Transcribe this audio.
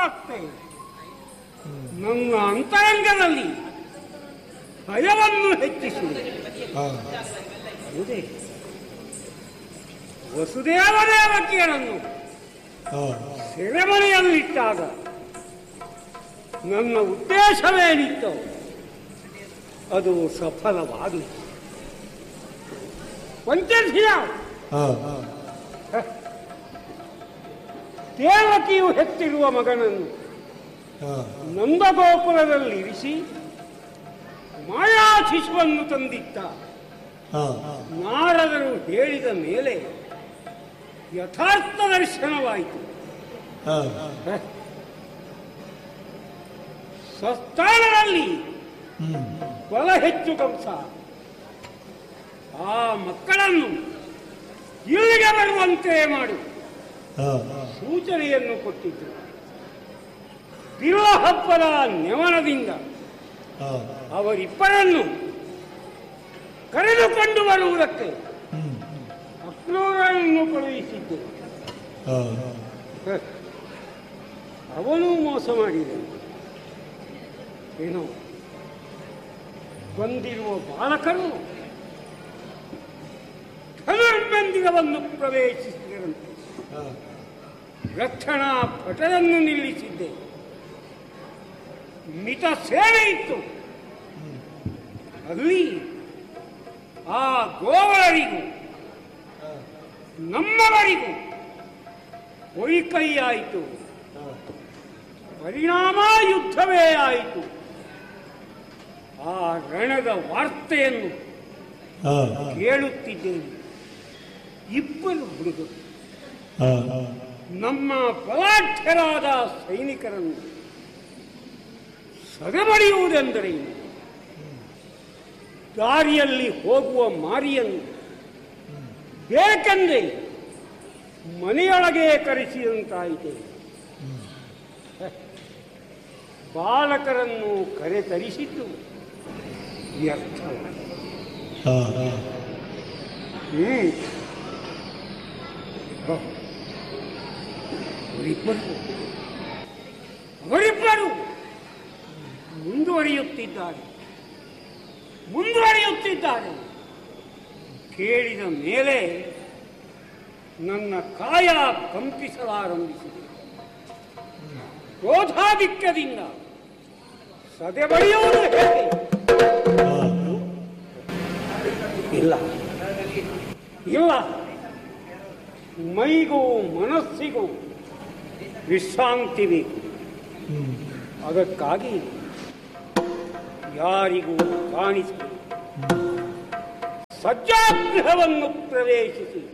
ಆಗ್ತಾ ಇದೆ ನನ್ನ ಅಂತರಂಗದಲ್ಲಿ ಭಯವನ್ನು ಹೆಚ್ಚಿಸಿದೆ ಹಾ ಹೌದೇ ವಸುದೇವ ದೇವಕಿಯರನ್ನು ಹಾ ಸೆರೆಮನೆಯಲ್ಲಿಟ್ಟಾಗ ನನ್ನ ಉದ್ದೇಶವೇನಿತ್ತೋ ಅದು ಸಫಲವಾಗಲಿ ವಂಚಿಸಿದ ಹಾ ದೇವಕಿಯು ಹೆತ್ತಿರುವ ಮಗನನ್ನು ಹಾ ನಂದಗೋಪುರದಲ್ಲಿ ಇರಿಸಿ ಮಾಯಾ ಶಿಶುವನ್ನು ತಂದಿದ್ದ ಹಾ ನಾರದರು ಹೇಳಿದ ಮೇಲೆ ಯಥಾರ್ಥ ದರ್ಶನವಾಯಿತು ಹಾ ಸ್ವಸ್ಥಾನದಲ್ಲಿ ಹ್ಮ್ ಬಲ ಹೆಚ್ಚು ಕಂಸ ಆ ಮಕ್ಕಳನ್ನು ಇಲ್ಲಿಗೆ ಬರುವಂತೆ ಮಾಡು ಹಾ ಸೂಚನೆಯನ್ನು ಕೊಟ್ಟಿದ್ದು ಬಿರುವ ಹಬ್ಬದ ನೆವನದಿಂದ ಹಾ ಅವರಿಬ್ಬರನ್ನು ಕರೆದುಕೊಂಡು ಬರುವುದಕ್ಕೆ ಹ್ಮ್ ಅಕ್ರೂರನನ್ನು ಕಳುಹಿಸಿದ್ದು ಹಾ ಅವನು ಮೋಸ ಮಾಡಿದನು ಏನೋ ಬಂದಿರುವ ಬಾಲಕರು ಧನುರ್ಬಂದಿಗವನ್ನು ಪ್ರವೇಶಿಸಿದರಂತೆ ಹಾ ರಕ್ಷಣಾ ಪಟವನ್ನು ನಿಲ್ಲಿಸಿದ್ದೆ ಮಿತ ಸೇವೆ ಇತ್ತು ಅಲ್ಲಿ ಆ ಗೋವಳರಿಗೂ ನಮ್ಮವರಿಗೂ ಹೊಯ್ಕೈಯಾಯಿತು ಪರಿಣಾಮ ಯುದ್ಧವೇ ಆಯಿತು ಆ ರಣದ ವಾರ್ತೆಯನ್ನು ಹಾ ಕೇಳುತ್ತಿದ್ದೇನೆ ಇಬ್ಬರು ಹುಡುಗರು ಹಾ ನಮ್ಮ ಬಲಾಢ್ಯರಾದ ಸೈನಿಕರನ್ನು ಸದಮಡಿಯುವುದೆಂದರೆ ಏನು? ದಾರಿಯಲ್ಲಿ ಹೋಗುವ ಮಾರಿಯನ್ನು ಬೇಕೆಂದೇ ಮನೆಯೊಳಗೆ ಕರೆಸಿದಂತಾಯಿತೆ ಬಾಲಕರನ್ನು ಕರೆತರಿಸಿದ್ದು ವ್ಯರ್ಥವಾಗಿದೆ ಹಾ ಹ್ಮ್ ಹ. ಅವರಿಬ್ಬರು ಅವರಿಬ್ಬರು ಮುಂದುವರಿಯುತ್ತಿದ್ದಾರೆ ಮುಂದುವರಿಯುತ್ತಿದ್ದಾರೆ ಕೇಳಿದ ಮೇಲೆ ನನ್ನ ಕಾಯ ಕಂಪಿಸಲಾರಂಭಿಸಿದೆ ಕ್ರೋಧಾಧಿಕ್ಯದಿಂದ ಸದೆಬಡಿಯುವುದು ಹೇಗೆ ಇಲ್ಲ ಇಲ್ಲ ಮೈಗೂ ಮನಸ್ಸಿಗೂ ವಿಶ್ರಾಂತಿ ಬೇಕು ಅದಕ್ಕಾಗಿ ಯಾರಿಗೂ ಕಾಣಿಸಬೇಕು ಸಜ್ಜಾಗೃಹವನ್ನು ಪ್ರವೇಶಿಸಿ